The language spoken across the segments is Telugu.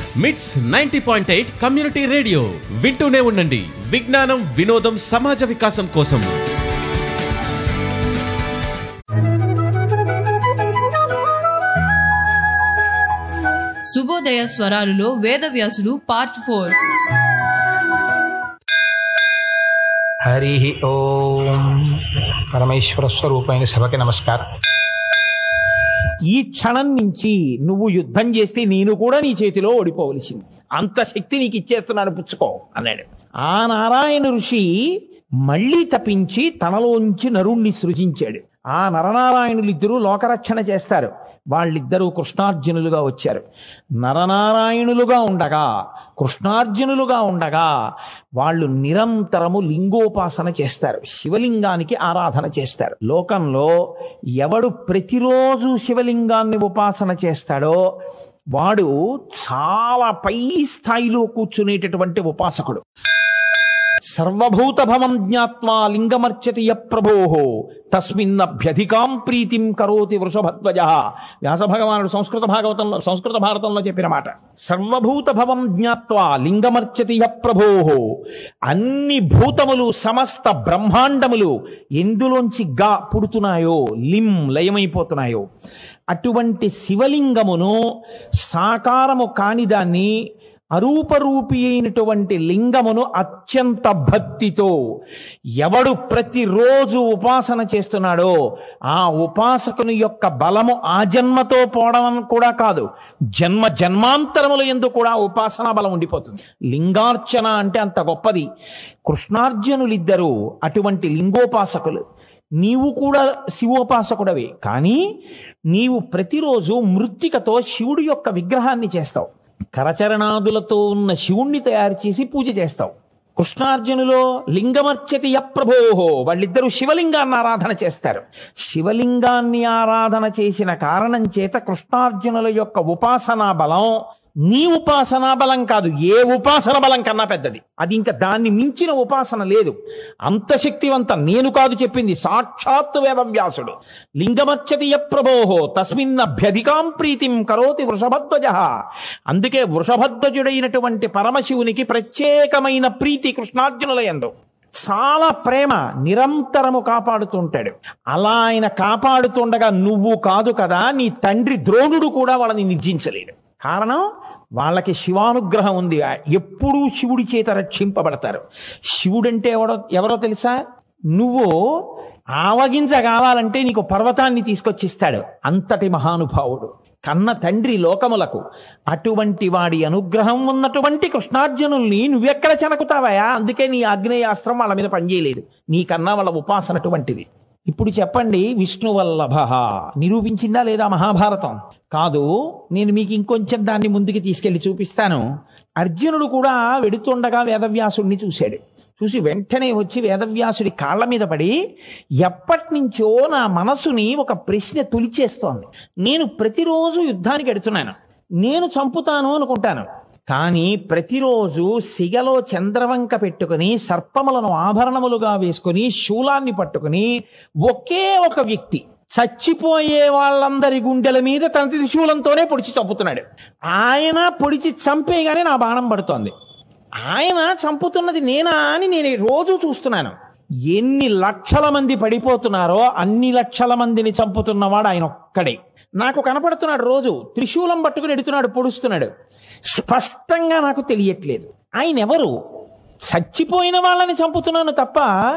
మిట్స్ ninety point eight community radio వింటూనే ఉండండి విజ్ఞానం వినోదం సమాజ వికాసం కోసం శుభోదయ స్వరాలులో వేదవ్యాసుడు పార్ట్ ఫోర్ హరి ఓం పరమేశ్వర స్వరూపమైన సభకి నమస్కారం ఈ క్షణం నుంచి నువ్వు యుద్ధం చేస్తే నేను కూడా నీ చేతిలో ఓడిపోవలసింది అంత శక్తి నీకు ఇచ్చేస్తున్నాను పుచ్చుకో అన్నాడు ఆ నారాయణ ఋషి మళ్ళీ తప్పించి తనలోంచి నరుణ్ణి సృజించాడు ఆ నరనారాయణులు ఇద్దరూ లోకరక్షణ చేస్తారు వాళ్ళిద్దరూ కృష్ణార్జునులుగా వచ్చారు నరనారాయణులుగా ఉండగా కృష్ణార్జునులుగా ఉండగా వాళ్ళు నిరంతరము లింగోపాసన చేస్తారు శివలింగానికి ఆరాధన చేస్తారు లోకంలో ఎవడు ప్రతిరోజు శివలింగాన్ని ఉపాసన చేస్తాడో వాడు చాలా పై స్థాయిలో కూర్చునేటటువంటి ఉపాసకుడు సర్వభూతభవం జ్ఞాత్వా లింగమర్చతి య ప్రభో తస్మిన్నభ్యధికాం ప్రీతిం కరోతి వృషభధ్వజ వ్యాస భగవానుడు సంస్కృత భాగవతంలో సంస్కృత భారతంలో చెప్పిన మాట సర్వభూత భవం జ్ఞాత్వా లింగమర్చతి య ప్రభో అన్ని భూతములు సమస్త బ్రహ్మాండములు ఎందులోంచి గా పుడుతున్నాయో లిం లయమైపోతున్నాయో అటువంటి శివలింగమును సాకారము కాని దాన్ని అరూపరూపి అయినటువంటి లింగమును అత్యంత భక్తితో ఎవడు ప్రతిరోజు ఉపాసన చేస్తున్నాడో ఆ ఉపాసకుని యొక్క బలము ఆ జన్మతో పోవడం కూడా కాదు జన్మ జన్మాంతరముల ఎందు కూడా ఉపాసనా బలం ఉండిపోతుంది లింగార్చన అంటే అంత గొప్పది కృష్ణార్జునులిద్దరూ అటువంటి లింగోపాసకులు నీవు కూడా శివోపాసకుడవే కానీ నీవు ప్రతిరోజు మృత్తికతో శివుడి యొక్క విగ్రహాన్ని చేస్తావు కరచరణాదులతో ఉన్న శివుణ్ణి తయారు చేసి పూజ చేస్తావు కృష్ణార్జునులో లింగమర్చతి యప్రభోహో వాళ్ళిద్దరూ శివలింగాన్ని ఆరాధన చేస్తారు శివలింగాన్ని ఆరాధన చేసిన కారణం చేత కృష్ణార్జునుల యొక్క ఉపాసనా బలం నీ ఉపాసనా బలం కాదు ఏ ఉపాసన బలం కన్నా పెద్దది అది ఇంకా దాన్ని మించిన ఉపాసన లేదు అంత శక్తివంత నేను కాదు చెప్పింది సాక్షాత్ వేదవ్యాసుడు లింగమర్చతి యప్రభోహో తస్మిన్నభ్యధికాం ప్రీతిం కరోతి వృషభధ్వజ అందుకే వృషభధ్వజుడైనటువంటి పరమశివునికి ప్రత్యేకమైన ప్రీతి కృష్ణార్జునుల ఎందు చాలా ప్రేమ నిరంతరము కాపాడుతుంటాడు అలా ఆయన కాపాడుతుండగా నువ్వు కాదు కదా నీ తండ్రి ద్రోణుడు కూడా వాళ్ళని నిర్జించలేడు కారణం వాళ్ళకి శివానుగ్రహం ఉంది ఎప్పుడూ శివుడి చేత రక్షింపబడతారు శివుడంటే ఎవడో ఎవరో తెలుసా నువ్వు ఆవగింజ కావాలంటే నీకు పర్వతాన్ని తీసుకొచ్చిస్తాడు అంతటి మహానుభావుడు కన్న తండ్రి లోకములకు అటువంటి వాడి అనుగ్రహం ఉన్నటువంటి కృష్ణార్జునుల్ని నువ్వెక్కడ చెనకుతావయా అందుకే నీ ఆగ్నేయాస్త్రం వాళ్ళ మీద పనిచేయలేదు నీకన్నా వాళ్ళ ఉపాసన అటువంటిది ఇప్పుడు చెప్పండి విష్ణువల్లభ నిరూపించిందా లేదా మహాభారతం కాదు నేను మీకు ఇంకొంచెం దాన్ని ముందుకు తీసుకెళ్లి చూపిస్తాను అర్జునుడు కూడా వెడుతుండగా వేదవ్యాసుడిని చూశాడు చూసి వెంటనే వచ్చి వేదవ్యాసుడి కాళ్ళ మీద పడి ఎప్పటి నుంచో నా మనసుని ఒక ప్రశ్న తొలిచేస్తోంది నేను ప్రతిరోజు యుద్ధానికి ఎడుతున్నాను నేను చంపుతాను అనుకుంటాను కానీ ప్రతిరోజు సిగలో చంద్రవంక పెట్టుకుని సర్పములను ఆభరణములుగా వేసుకుని శూలాన్ని పట్టుకుని ఒకే ఒక వ్యక్తి చచ్చిపోయే వాళ్ళందరి గుండెల మీద తన త్రిశూలంతోనే పొడిచి చంపుతున్నాడు ఆయన పొడిచి చంపేగానే నా బాణం పడుతోంది ఆయన చంపుతున్నది నేనా అని నేను రోజు చూస్తున్నాను ఎన్ని లక్షల మంది పడిపోతున్నారో అన్ని లక్షల మందిని చంపుతున్నవాడు ఆయన ఒక్కడే నాకు కనపడుతున్నాడు రోజు త్రిశూలం పట్టుకుని ఎడుతున్నాడు పొడుస్తున్నాడు స్పష్టంగా నాకు తెలియట్లేదు ఆయన ఎవరు చచ్చిపోయిన వాళ్ళని చంపుతున్నాను తప్ప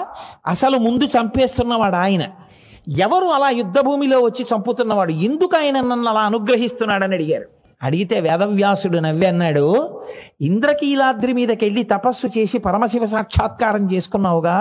అసలు ముందు చంపేస్తున్నవాడు ఆయన ఎవరు అలా యుద్ధ భూమిలో వచ్చి చంపుతున్నవాడు ఎందుకు ఆయన నన్ను అలా అనుగ్రహిస్తున్నాడని అడిగారు అడిగితే వేదవ్యాసుడు నవ్వి అన్నాడు ఇంద్రకీలాద్రి మీదకెళ్ళి తపస్సు చేసి పరమశివ సాక్షాత్కారం చేసుకున్నావుగా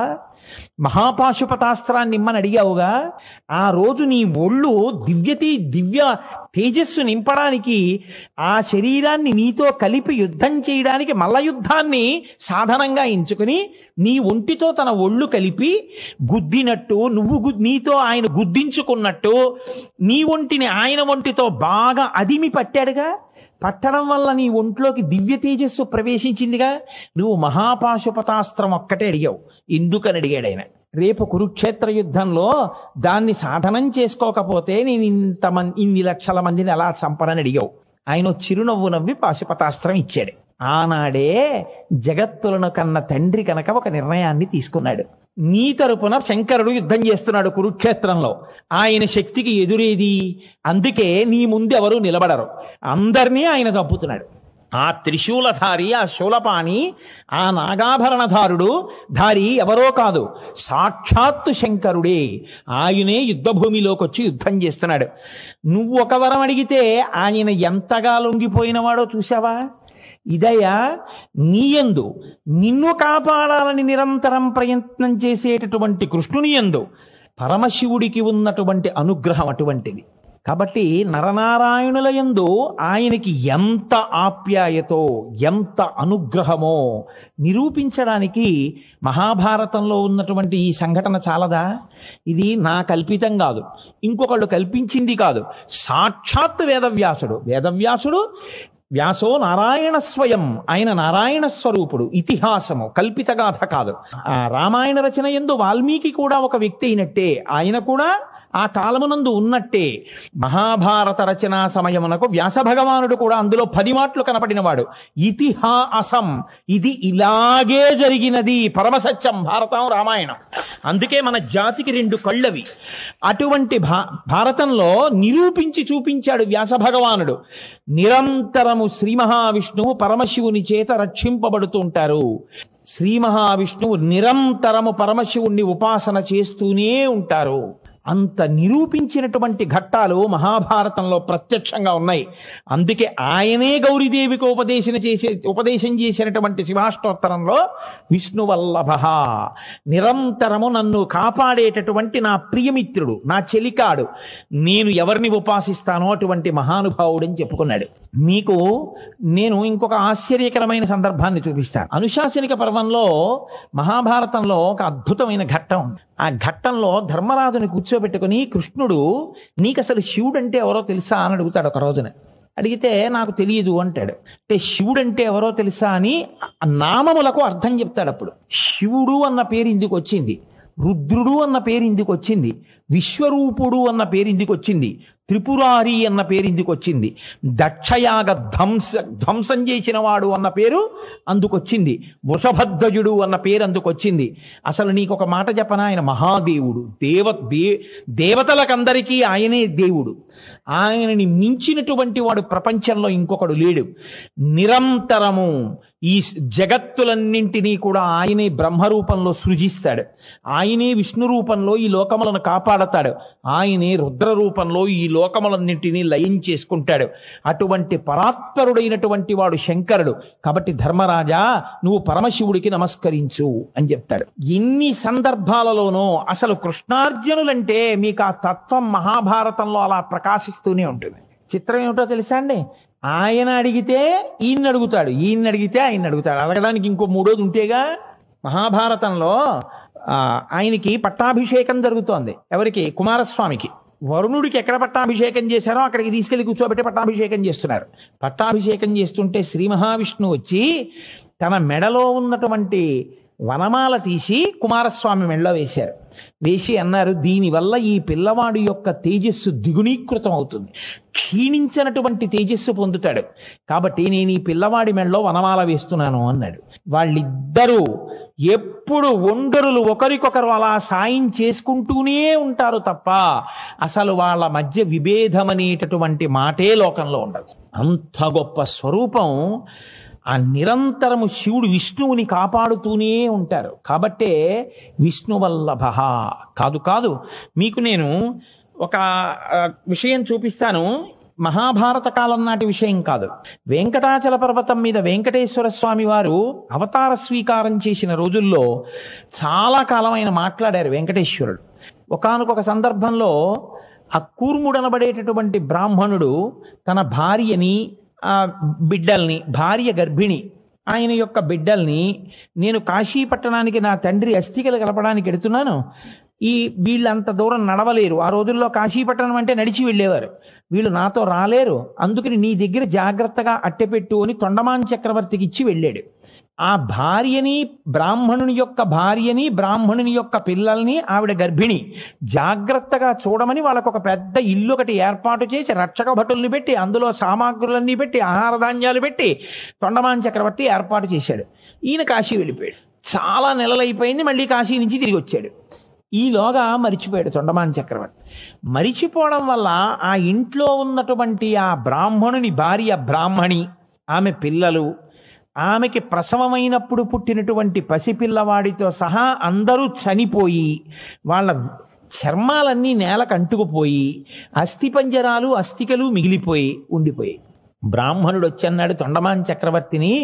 మహాపాశుపతాస్త్రాన్ని ఇమ్మని అడిగావుగా ఆ రోజు నీ ఒళ్ళు దివ్యతి దివ్య తేజస్సు నింపడానికి ఆ శరీరాన్ని నీతో కలిపి యుద్ధం చేయడానికి మల్ల యుద్ధాన్ని సాధనంగా ఎంచుకుని నీ ఒంటితో తన ఒళ్ళు కలిపి గుద్దినట్టు నువ్వు గు- నీతో ఆయన గుద్దించుకున్నట్టు నీ ఒంటిని ఆయన ఒంటితో బాగా అదిమి పట్టాడుగా పట్టడం వల్ల నీ ఒంట్లోకి దివ్య తేజస్సు ప్రవేశించిందిగా నువ్వు మహాపాశుపతాస్త్రం ఒక్కటే అడిగావు ఎందుకని అడిగాడు ఆయన రేపు కురుక్షేత్ర యుద్ధంలో దాన్ని సాధనం చేసుకోకపోతే నేను ఇంత మంది ఇన్ని లక్షల మందిని ఎలా చంపనని అడిగావు ఆయన ఓ చిరునవ్వు నవ్వి పాశుపతాస్త్రం ఇచ్చాడు ఆనాడే జగత్తులను కన్న తండ్రి కనుక ఒక నిర్ణయాన్ని తీసుకున్నాడు నీ తరపున శంకరుడు యుద్ధం చేస్తున్నాడు కురుక్షేత్రంలో ఆయన శక్తికి ఎదురేది అందుకే నీ ముందు ఎవరు నిలబడరు అందరినీ ఆయన చంపుతున్నాడు ఆ త్రిశూలధారి ఆ శూలపాణి ఆ నాగాభరణధారుడు ధారి ఎవరో కాదు సాక్షాత్తు శంకరుడే ఆయనే యుద్ధభూమిలోకి వచ్చి యుద్ధం చేస్తున్నాడు నువ్వు ఒక వరం అడిగితే ఆయన ఎంతగా లొంగిపోయినవాడో చూసావా ఇదయ్యా నీయందు నిన్ను కాపాడాలని నిరంతరం ప్రయత్నం చేసేటటువంటి కృష్ణుని యందు పరమశివుడికి ఉన్నటువంటి అనుగ్రహం అటువంటిది కాబట్టి నరనారాయణుల యందు ఆయనకి ఎంత ఆప్యాయతో ఎంత అనుగ్రహమో నిరూపించడానికి మహాభారతంలో ఉన్నటువంటి ఈ సంఘటన చాలదా ఇది నా కల్పితం కాదు ఇంకొకళ్ళు కల్పించింది కాదు సాక్షాత్ వేదవ్యాసుడు వేదవ్యాసుడు వ్యాసో నారాయణ స్వయం ఆయన నారాయణ స్వరూపుడు ఇతిహాసము కల్పితగాథ కాదు ఆ రామాయణ రచన ఎందు వాల్మీకి కూడా ఒక వ్యక్తి అయినట్టే ఆయన కూడా ఆ కాలమునందు ఉన్నట్టే మహాభారత రచనా సమయమునకు వ్యాస భగవానుడు కూడా అందులో పది మాటలు కనపడినవాడు ఇతిహాసం ఇది ఇలాగే జరిగినది పరమసత్యం భారతం రామాయణం అందుకే మన జాతికి రెండు కళ్ళవి అటువంటి భా భారతంలో నిరూపించి చూపించాడు వ్యాస భగవానుడు నిరంతరము శ్రీ మహావిష్ణువు పరమశివుని చేత రక్షింపబడుతూ ఉంటారు శ్రీ మహావిష్ణువు నిరంతరము పరమశివుణ్ణి ఉపాసన చేస్తూనే ఉంటారు అంత నిరూపించినటువంటి ఘట్టాలు మహాభారతంలో ప్రత్యక్షంగా ఉన్నాయి అందుకే ఆయనే గౌరీదేవికి ఉపదేశం చేసే ఉపదేశం చేసినటువంటి శివాష్టోత్తరంలో విష్ణువల్లభ నిరంతరము నన్ను కాపాడేటటువంటి నా ప్రియమిత్రుడు నా చెలికాడు నేను ఎవరిని ఉపాసిస్తానో అటువంటి మహానుభావుడని చెప్పుకున్నాడు మీకు నేను ఇంకొక ఆశ్చర్యకరమైన సందర్భాన్ని చూపిస్తాను అనుశాసనిక పర్వంలో మహాభారతంలో ఒక అద్భుతమైన ఘట్టం ఉంది. ఆ ఘట్టంలో ధర్మరాజుని కూర్చోబెట్టుకుని కృష్ణుడు నీకు అసలు శివుడు అంటే ఎవరో తెలుసా అని అడుగుతాడు ఒక రోజున అడిగితే నాకు తెలియదు అంటాడు అంటే శివుడు అంటే ఎవరో తెలుసా అని ఆ నామములకు అర్థం చెప్తాడు అప్పుడు శివుడు అన్న పేరు ఇందుకు వచ్చింది రుద్రుడు అన్న పేరు ఇందుకు వచ్చింది విశ్వరూపుడు అన్న పేరు ఇందుకు వచ్చింది త్రిపురారి అన్న పేరు ఇందుకు వచ్చింది దక్షయాగ ధ్వంస ధ్వంసం చేసిన వాడు అన్న పేరు అందుకొచ్చింది వృషభధ్వజుడు అన్న పేరు అందుకొచ్చింది అసలు నీకు ఒక మాట చెప్పనా ఆయన మహాదేవుడు దేవ దే దేవతలకందరికీ ఆయనే దేవుడు ఆయనని మించినటువంటి వాడు ప్రపంచంలో ఇంకొకడు లేడు నిరంతరము ఈ జగత్తులన్నింటినీ కూడా ఆయనే బ్రహ్మరూపంలో సృజిస్తాడు ఆయనే విష్ణు రూపంలో ఈ లోకములను కాపాడతాడు ఆయనే రుద్ర రూపంలో ఈ లోకములన్నింటినీ లయం చేసుకుంటాడు అటువంటి పరాత్పరుడైనటువంటి వాడు శంకరుడు కాబట్టి ధర్మరాజా నువ్వు పరమశివుడికి నమస్కరించు అని చెప్తాడు ఎన్ని సందర్భాలలోనూ అసలు కృష్ణార్జునులంటే మీకు ఆ తత్వం మహాభారతంలో అలా ప్రకాశిస్తూనే ఉంటుంది చిత్రం ఏమిటో తెలుసా అండి ఆయన అడిగితే ఈయన్ని అడుగుతాడు ఈయన్ని అడిగితే ఆయన అడుగుతాడు అడగడానికి ఇంకో మూడోది ఉంటేగా మహాభారతంలో ఆ, ఆయనకి పట్టాభిషేకం జరుగుతోంది ఎవరికి కుమారస్వామికి వరుణుడికి ఎక్కడ పట్టాభిషేకం చేశారో అక్కడికి తీసుకెళ్లి కూర్చోబెట్టి పట్టాభిషేకం చేస్తున్నారు పట్టాభిషేకం చేస్తుంటే శ్రీ మహావిష్ణువు వచ్చి తన మెడలో ఉన్నటువంటి వనమాల తీసి కుమారస్వామి మెడలో వేశారు వేసి అన్నారు దీనివల్ల ఈ పిల్లవాడి యొక్క తేజస్సు దిగునీకృతం అవుతుంది క్షీణించినటువంటి తేజస్సు పొందుతాడు కాబట్టి నేను ఈ పిల్లవాడి మెడలో వనమాల వేస్తున్నాను అన్నాడు వాళ్ళిద్దరూ ఎప్పుడు ఒండరులు ఒకరికొకరు అలా సాయం చేసుకుంటూనే ఉంటారు తప్ప అసలు వాళ్ళ మధ్య విభేదం అనేటటువంటి మాటే లోకంలో ఉండదు అంత గొప్ప స్వరూపం ఆ నిరంతరము శివుడు విష్ణువుని కాపాడుతూనే ఉంటారు కాబట్టే విష్ణువల్లభ కాదు కాదు మీకు నేను ఒక ఆ, విషయం చూపిస్తాను మహాభారత కాలం నాటి విషయం కాదు వెంకటాచల పర్వతం మీద వెంకటేశ్వర స్వామి వారు అవతార స్వీకారం చేసిన రోజుల్లో చాలా కాలం ఆయన మాట్లాడారు వెంకటేశ్వరుడు ఒకానొక సందర్భంలో ఆ కూర్ముడనబడేటటువంటి బ్రాహ్మణుడు తన భార్యని ఆ బిడ్డల్ని భార్య గర్భిణి ఆయన యొక్క బిడ్డల్ని నేను కాశీ పట్టణానికి నా తండ్రి అస్థికలు కలపడానికి ఎడుతున్నాను ఈ వీళ్ళు అంత దూరం నడవలేరు ఆ రోజుల్లో కాశీపట్టణం అంటే నడిచి వెళ్ళేవారు వీళ్ళు నాతో రాలేరు అందుకని నీ దగ్గర జాగ్రత్తగా అట్టెపెట్టు అని తొండమాన్ చక్రవర్తికి ఇచ్చి వెళ్ళాడు ఆ భార్యని బ్రాహ్మణుని యొక్క భార్యని బ్రాహ్మణుని యొక్క పిల్లల్ని ఆవిడ గర్భిణి జాగ్రత్తగా చూడమని వాళ్ళకు ఒక పెద్ద ఇల్లు ఒకటి ఏర్పాటు చేసి రక్షక భటుల్ని పెట్టి అందులో సామాగ్రులన్నీ పెట్టి ఆహార ధాన్యాలు పెట్టి తొండమాన్ చక్రవర్తి ఏర్పాటు చేశాడు ఈయన కాశీ వెళ్ళిపోయాడు చాలా నెలలైపోయింది మళ్ళీ కాశీ నుంచి తిరిగి వచ్చాడు ఈలోగా మరిచిపోయాడు తొండమాన్ చక్రవర్తి మరిచిపోవడం వల్ల ఆ ఇంట్లో ఉన్నటువంటి ఆ బ్రాహ్మణుని భార్య బ్రాహ్మణి ఆమె పిల్లలు ఆమెకి ప్రసవమైనప్పుడు పుట్టినటువంటి పసిపిల్లవాడితో సహా అందరూ చనిపోయి వాళ్ళ చర్మాలన్నీ నేలకు అంటుకుపోయి అస్థిపంజరాలు అస్థికలు మిగిలిపోయి ఉండిపోయి బ్రాహ్మణుడు వచ్చన్నాడు తొండమాన్ చక్రవర్తిని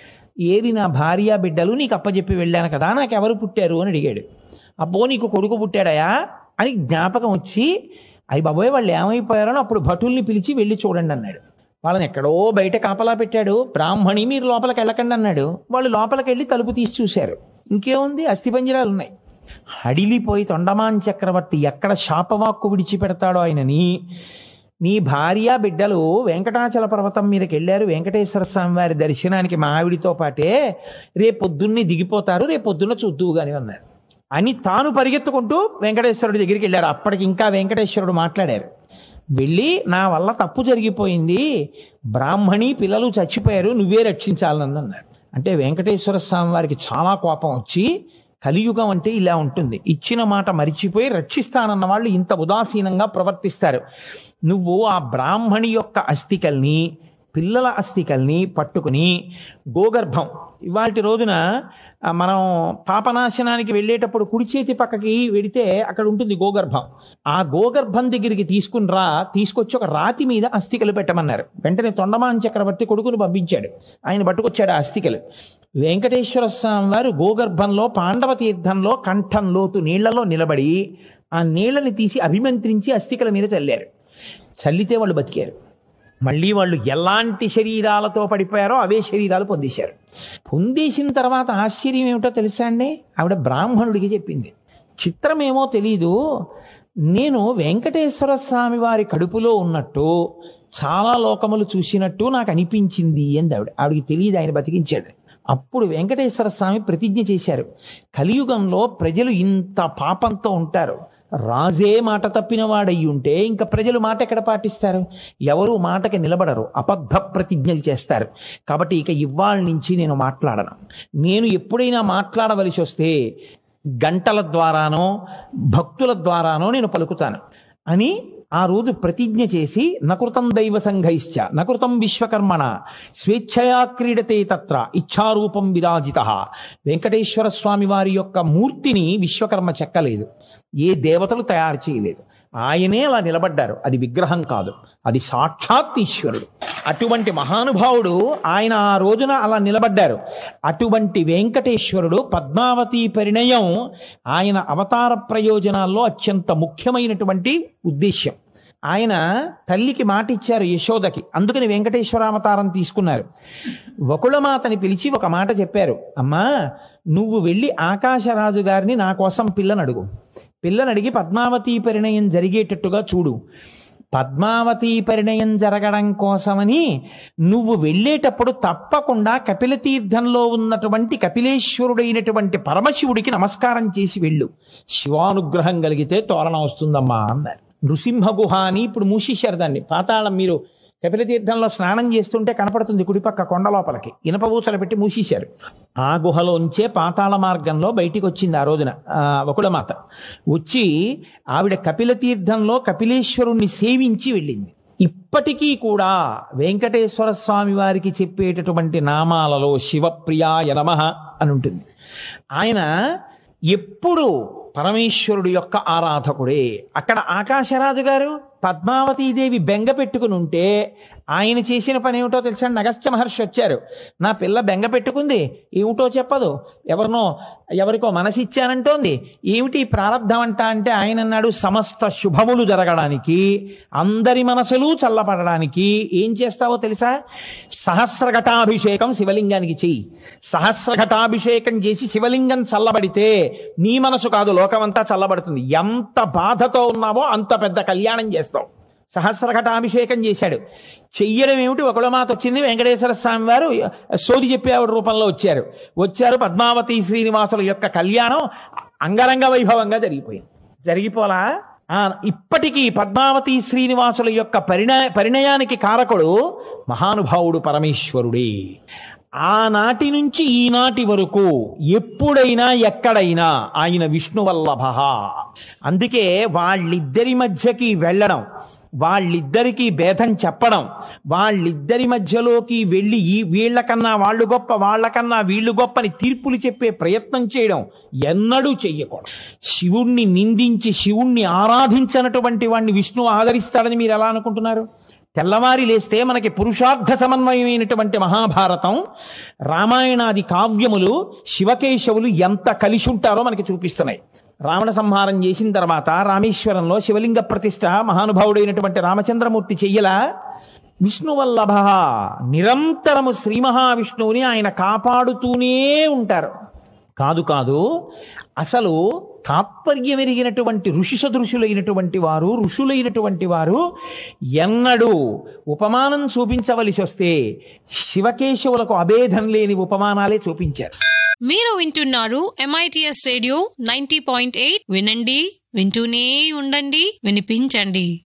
ఏది నా భార్య బిడ్డలు నీకు అప్పచెప్పి వెళ్ళాను కదా నాకు ఎవరు పుట్టారు అని అడిగాడు అబ్బో నీకు కొడుకు పుట్టాడయా అని జ్ఞాపకం వచ్చి అయ్యి బాబోయ్ వాళ్ళు ఏమైపోయారో అప్పుడు భటుల్ని పిలిచి వెళ్ళి చూడండి అన్నాడు వాళ్ళని ఎక్కడో బయట కాపలా పెట్టాడు బ్రాహ్మణి మీరు లోపలికి వెళ్ళకండి అన్నాడు వాళ్ళు లోపలికి వెళ్ళి తలుపు తీసి చూశారు ఇంకేముంది అస్థిపంజరాలు ఉన్నాయి హడిలిపోయి తొండమాన్ చక్రవర్తి ఎక్కడ శాపవాక్కు విడిచిపెడతాడో ఆయనని నీ భార్య బిడ్డలు వెంకటాచల పర్వతం మీదకి వెళ్ళారు వెంకటేశ్వర స్వామి వారి దర్శనానికి మా ఆవిడితో పాటే రేపొద్దున్నే దిగిపోతారు రేపొద్దున్న చూద్దువు కానీ అన్నారు అని తాను పరిగెత్తుకుంటూ వెంకటేశ్వరుడి దగ్గరికి వెళ్ళారు అప్పటికి ఇంకా వెంకటేశ్వరుడు మాట్లాడారు వెళ్ళి నా వల్ల తప్పు జరిగిపోయింది బ్రాహ్మణి పిల్లలు చచ్చిపోయారు నువ్వే రక్షించాలని అన్నాడు అంటే వెంకటేశ్వర స్వామి వారికి చాలా కోపం వచ్చి కలియుగం అంటే ఇలా ఉంటుంది ఇచ్చిన మాట మరిచిపోయి రక్షిస్తానన్న వాళ్ళు ఇంత ఉదాసీనంగా ప్రవర్తిస్తారు నువ్వు ఆ బ్రాహ్మణి యొక్క అస్థికల్ని పిల్లల అస్థికల్ని పట్టుకుని గోగర్భం ఇవాటి రోజున ఆ, మనం పాపనాశనానికి వెళ్ళేటప్పుడు కుడి చేతి పక్కకి వెడితే అక్కడ ఉంటుంది గోగర్భం ఆ గోగర్భం దగ్గరికి తీసుకుని రా తీసుకొచ్చి ఒక రాతి మీద అస్థికలు పెట్టమన్నారు వెంటనే తొండమాన్ చక్రవర్తి కొడుకును పంపించాడు ఆయన పట్టుకొచ్చాడు ఆ అస్థికలు వెంకటేశ్వర స్వామి వారు గోగర్భంలో పాండవ తీర్థంలో కంఠం లోతు నీళ్లలో నిలబడి ఆ నీళ్ళని తీసి అభిమంత్రించి అస్థికల మీద చల్లారు చల్లితే వాళ్ళు బతికారు మళ్ళీ వాళ్ళు ఎలాంటి శరీరాలతో పడిపోయారో అవే శరీరాలు పొందేశారు పొందేసిన తర్వాత ఆశ్చర్యం ఏమిటో తెలుసా అండి ఆవిడ బ్రాహ్మణుడికి చెప్పింది చిత్రమేమో తెలీదు నేను వెంకటేశ్వర స్వామి వారి కడుపులో ఉన్నట్టు చాలా లోకములు చూసినట్టు నాకు అనిపించింది అంది ఆవిడ ఆవిడకి తెలియదు ఆయన బతికించాడు అప్పుడు వెంకటేశ్వర స్వామి ప్రతిజ్ఞ చేశారు కలియుగంలో ప్రజలు ఇంత పాపంతో ఉంటారు రాజే మాట తప్పిన వాడయ్యి ఉంటే ఇంకా ప్రజలు మాట ఎక్కడ పాటిస్తారు ఎవరు మాటకి నిలబడరు అబద్ధ ప్రతిజ్ఞలు చేస్తారు కాబట్టి ఇక ఇవాళ నుంచి నేను మాట్లాడను నేను ఎప్పుడైనా మాట్లాడవలసి వస్తే గంటల ద్వారానో భక్తుల ద్వారానో నేను పలుకుతాను అని ఆ రోజు ప్రతిజ్ఞ చేసి నకృతం దైవ సంఘైశ్చ నకృతం విశ్వకర్మణ స్వేచ్ఛయా క్రీడతే తత్ర ఇచ్ఛారూపం విరాజిత వెంకటేశ్వర స్వామి వారి యొక్క మూర్తిని విశ్వకర్మ చెక్కలేదు ఏ దేవతలు తయారు చేయలేదు ఆయనే అలా నిలబడ్డారు అది విగ్రహం కాదు అది సాక్షాత్ ఈశ్వరుడు అటువంటి మహానుభావుడు ఆయన ఆ రోజున అలా నిలబడ్డారు అటువంటి వెంకటేశ్వరుడు పద్మావతి పరిణయం ఆయన అవతార ప్రయోజనాల్లో అత్యంత ముఖ్యమైనటువంటి ఉద్దేశ్యం ఆయన తల్లికి మాట ఇచ్చారు యశోదకి అందుకని వెంకటేశ్వరావతారం తీసుకున్నారు వకుళమాతని పిలిచి ఒక మాట చెప్పారు అమ్మా నువ్వు వెళ్ళి ఆకాశరాజు గారిని నా కోసం పిల్లని అడుగు పిల్లని అడిగి పద్మావతి పరిణయం జరిగేటట్టుగా చూడు పద్మావతి పరిణయం జరగడం కోసమని నువ్వు వెళ్ళేటప్పుడు తప్పకుండా కపిల తీర్థంలో ఉన్నటువంటి కపిలేశ్వరుడైనటువంటి పరమశివుడికి నమస్కారం చేసి వెళ్ళు శివానుగ్రహం కలిగితే తోరణం వస్తుందమ్మా అన్నారు నృసింహ గుహ అని ఇప్పుడు మూసేశారు దాన్ని పాతాళం మీరు కపిల తీర్థంలో స్నానం చేస్తుంటే కనపడుతుంది కుడిపక్క కొండ లోపలికి ఇనప ఊసలు పెట్టి మూసేశారు ఆ గుహలోంచే పాతాళ మార్గంలో బయటికి వచ్చింది ఆ రోజున ఆ, వకుళమాత వచ్చి ఆవిడ కపిల తీర్థంలో కపిలేశ్వరుణ్ణి సేవించి వెళ్ళింది ఇప్పటికీ కూడా వెంకటేశ్వర స్వామి వారికి చెప్పేటటువంటి నామాలలో శివప్రియాయ నమః అని ఉంటుంది ఆయన ఎప్పుడు పరమేశ్వరుడు యొక్క ఆరాధకుడే అక్కడ ఆకాశరాజు గారు పద్మావతీదేవి బెంగ పెట్టుకుని ఉంటే ఆయన చేసిన పని ఏమిటో తెలుసా నగస్త్య మహర్షి వచ్చారు నా పిల్ల బెంగ పెట్టుకుంది ఏమిటో చెప్పదు ఎవరినో ఎవరికో మనసిచ్చానంటోంది ఏమిటి ఈ ప్రారంధం అంట అంటే ఆయన అన్నాడు సమస్త శుభములు జరగడానికి అందరి మనసులు చల్లపడడానికి ఏం చేస్తావో తెలుసా సహస్రఘటాభిషేకం శివలింగానికి చెయ్యి సహస్రఘటాభిషేకం చేసి శివలింగం చల్లబడితే నీ మనసు కాదు లోకమంతా చల్లబడుతుంది ఎంత బాధతో ఉన్నావో అంత పెద్ద కళ్యాణం చేస్తావు సహస్రఘటాభిషేకం చేశాడు చెయ్యడం ఏమిటి ఒకళ్ళ మాట వచ్చింది వెంకటేశ్వర స్వామి వారు సోది చెప్పేవాడు రూపంలో వచ్చారు వచ్చారు పద్మావతి శ్రీనివాసుల యొక్క కళ్యాణం అంగరంగ వైభవంగా జరిగిపోయింది జరిగిపోలా ఆ, ఇప్పటికీ పద్మావతి శ్రీనివాసుల యొక్క పరిణయ పరిణయానికి కారకుడు మహానుభావుడు పరమేశ్వరుడే ఆనాటి నుంచి ఈనాటి వరకు ఎప్పుడైనా ఎక్కడైనా ఆయన విష్ణువల్లభ అందుకే వాళ్ళిద్దరి మధ్యకి వెళ్ళడం వాళ్ళిద్దరికీ భేదం చెప్పడం వాళ్ళిద్దరి మధ్యలోకి వెళ్ళి ఈ వీళ్ళకన్నా వాళ్ళు గొప్ప వాళ్ళకన్నా వీళ్ళు గొప్పని తీర్పులు చెప్పే ప్రయత్నం చేయడం ఎన్నడూ చెయ్యకూడదు శివుణ్ణి నిందించి శివుణ్ణి ఆరాధించినటువంటి వాడిని విష్ణువు ఆదరిస్తాడని మీరు ఎలా అనుకుంటున్నారు తెల్లవారి లేస్తే మనకి పురుషార్థ సమన్వయమైనటువంటి మహాభారతం రామాయణాది కావ్యములు శివకేశవులు ఎంత కలిసి ఉంటారో మనకి చూపిస్తున్నాయి రావణ సంహారం చేసిన తర్వాత రామేశ్వరంలో శివలింగ ప్రతిష్ట మహానుభావుడైనటువంటి రామచంద్రమూర్తి చెయ్యలా విష్ణువల్లభ నిరంతరము శ్రీ మహావిష్ణువుని ఆయన కాపాడుతూనే ఉంటారు కాదు కాదు అసలు తాత్పర్యమెరిగినటువంటి ఋషి సదృశులైనటువంటి వారు ఋషులైనటువంటి వారు ఎన్నడూ ఉపమానం చూపించవలసి వస్తే శివకేశవులకు అభేదం లేని ఉపమానాలే చూపించారు మీరు వింటున్నారు MITS radio ninety point eight వినండి వింటూనే ఉండండి వినిపించండి